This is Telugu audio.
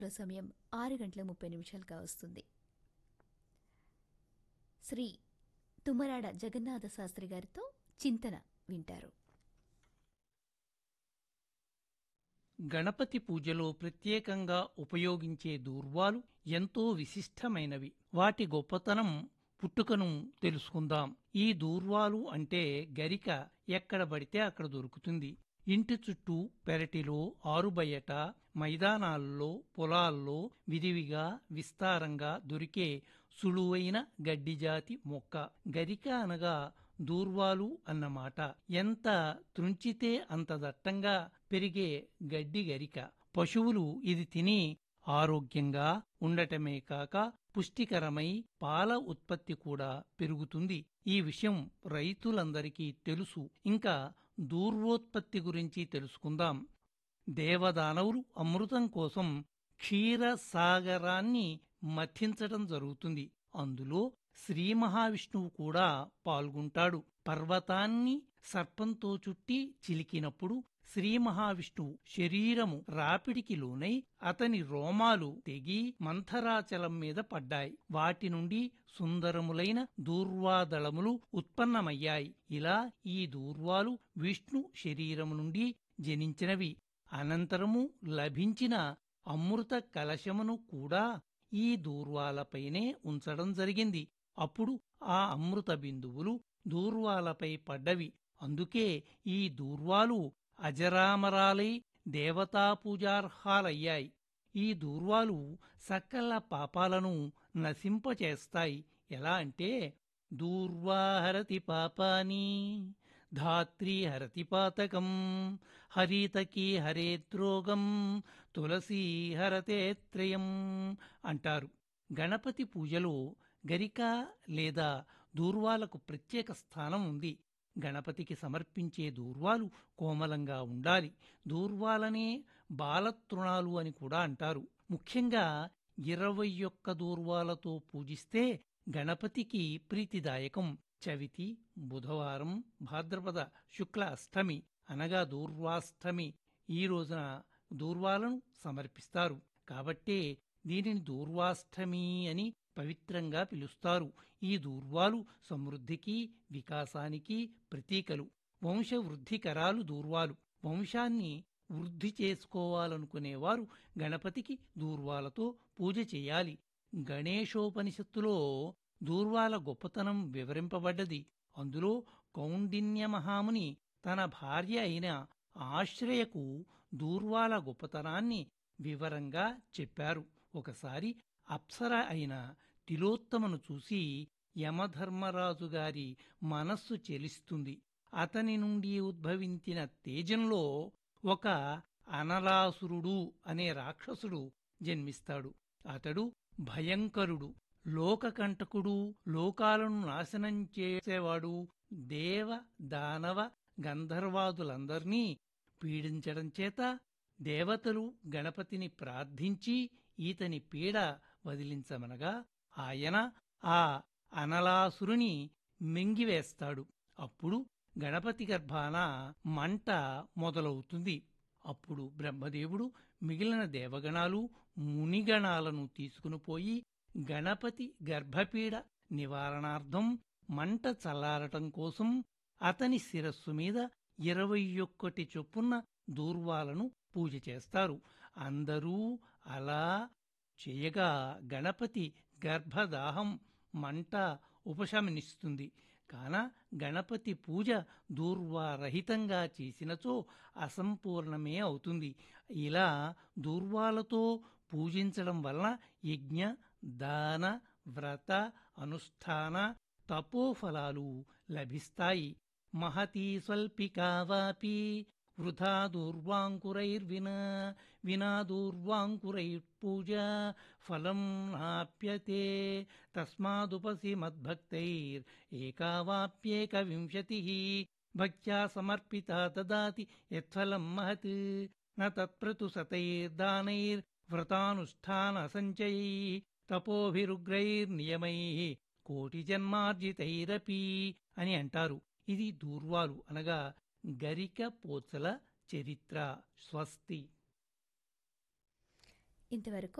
సమయం ఆరు గంటల ముప్పై నిమిషాలుగా వస్తుంది శ్రీ తుమ్మరాడ జగన్నాథ శాస్త్రి గారితో చింతన వింటారు గణపతి పూజలో ప్రత్యేకంగా ఉపయోగించే దూర్వాలు ఎంతో విశిష్టమైనవి వాటి గొప్పతనం పుట్టుకను తెలుసుకుందాం ఈ దూర్వాలు అంటే గరిక ఎక్కడ పడితే అక్కడ దొరుకుతుంది ఇంటి చుట్టూ పెరటిలో ఆరుబయట మైదానాల్లో పొలాల్లో విరివిగా విస్తారంగా దొరికే సులువైన గడ్డిజాతి మొక్క గరిక అనగా దూర్వాలు అన్నమాట ఎంత త్రుంచితే అంత దట్టంగా పెరిగే గడ్డి గరిక పశువులు ఇది తిని ఆరోగ్యంగా ఉండటమే కాక పుష్టికరమై పాల ఉత్పత్తి కూడా పెరుగుతుంది ఈ విషయం రైతులందరికీ తెలుసు ఇంకా దూర్వోత్పత్తి గురించి తెలుసుకుందాం దేవదానవులు అమృతం కోసం క్షీరసాగరాన్ని మథించటం జరుగుతుంది అందులో శ్రీ మహావిష్ణువు కూడా పాల్గొంటాడు పర్వతాన్ని సర్పంతో చుట్టి చిలికినప్పుడు శ్రీ మహావిష్ణువు శరీరము రాపిడికి లోనై అతని రోమాలు తెగి మంథరాచలం మీద పడ్డాయి వాటి నుండి సుందరములైన దూర్వాదళములు ఉత్పన్నమయ్యాయి ఇలా ఈ దూర్వాలు విష్ణు శరీరము నుండి జనించినవి అనంతరము లభించిన అమృత కలశమును కూడా ఈ దూర్వాలపైనే ఉంచడం జరిగింది అప్పుడు ఆ అమృత బిందువులు దూర్వాలపై పడ్డవి అందుకే ఈ దూర్వాలు అజరామరాలై దేవతా పూజార్హాలయ్యాయి ఈ దూర్వాలు సకల పాపాలను నశింపచేస్తాయి ఎలా అంటే దూర్వాహరతి పాపాని ధాత్రి హరతి పాతకం హరితకి హరేద్రోగం తులసీ హరతే త్రయం అంటారు గణపతి పూజలో గరిక లేదా దూర్వాలకు ప్రత్యేక స్థానం ఉంది గణపతికి సమర్పించే దూర్వాలు కోమలంగా ఉండాలి దూర్వాలనే బాలతృణాలు అని కూడా అంటారు ముఖ్యంగా ఇరవై ఒక్క దూర్వాలతో పూజిస్తే గణపతికి ప్రీతిదాయకం చవితి బుధవారం భాద్రపద శుక్ల అష్టమి అనగా దూర్వాష్టమి ఈ రోజున దూర్వాలను సమర్పిస్తారు కాబట్టే దీనిని దూర్వాష్టమి అని పవిత్రంగా పిలుస్తారు ఈ దూర్వాలు సమృద్ధికి వికాసానికి ప్రతీకలు వంశవృద్ధికరాలు దూర్వాలు వంశాన్ని వృద్ధి చేసుకోవాలనుకునేవారు గణపతికి దూర్వాలతో పూజ చేయాలి గణేశోపనిషత్తులో దూర్వాల గొప్పతనం వివరింపబడ్డది అందులో కౌండిన్య మహాముని తన భార్య అయిన ఆశ్రయకు దూర్వాల గొప్పతనాన్ని వివరంగా చెప్పారు ఒకసారి అప్సర అయిన తిలోత్తమను చూసి యమధర్మరాజు గారి మనస్సు చెలిస్తుంది అతని నుండి ఉద్భవించిన తేజంలో ఒక అనలాసురుడు అనే రాక్షసుడు జన్మిస్తాడు అతడు భయంకరుడు లోకకంటకుడు లోకాలను నాశనం చేసేవాడు దేవ దానవ గంధర్వాదులందర్నీ పీడించడం చేత దేవతలు గణపతిని ప్రార్థించి ఈతని పీడ వదిలించమనగా ఆయన ఆ అనలాసురుని మింగివేస్తాడు అప్పుడు గణపతి గర్భాన మంట మొదలవుతుంది అప్పుడు బ్రహ్మదేవుడు మిగిలిన దేవగణాలు మునిగణాలను తీసుకుని పోయి గణపతి గర్భపీడ నివారణార్థం మంట చల్లారటం కోసం అతని శిరస్సు మీద ఇరవై ఒక్కటి చొప్పున దూర్వాలను పూజ చేస్తారు అందరూ అలా చేయగా గణపతి గర్భదాహం మంట ఉపశమనిస్తుంది కాన గణపతి పూజ దూర్వారహితంగా చేసినచో అసంపూర్ణమే అవుతుంది ఇలా దూర్వాలతో పూజించడం వలన యజ్ఞ దాన వ్రత అనుష్ఠాన తపోఫలాలు లభిస్తాయి మహతీ స్వల్పికావాపి వృథా దూర్వాంకురైర్వినా వినా దూర్వాంకురైర్పూజ ఫలం నాప్యతే తస్మాదుపసి మద్భక్తైర్ ఏకావాప్యేక వింశతి భక్త్యా సమర్పితా దదాతి యత్ఫలం మహత్ న తత్ప్రతు సతైర్దానైర్ వ్రతానుష్ఠాన సంచయై తపోభిరుగ్రైర్నియమై కోటి జన్మార్జితైరపి అని అంటారు ఇది దూర్వాలు అనగా గరిక పోచల చరిత్ర స్వస్తి ఇంతవరకు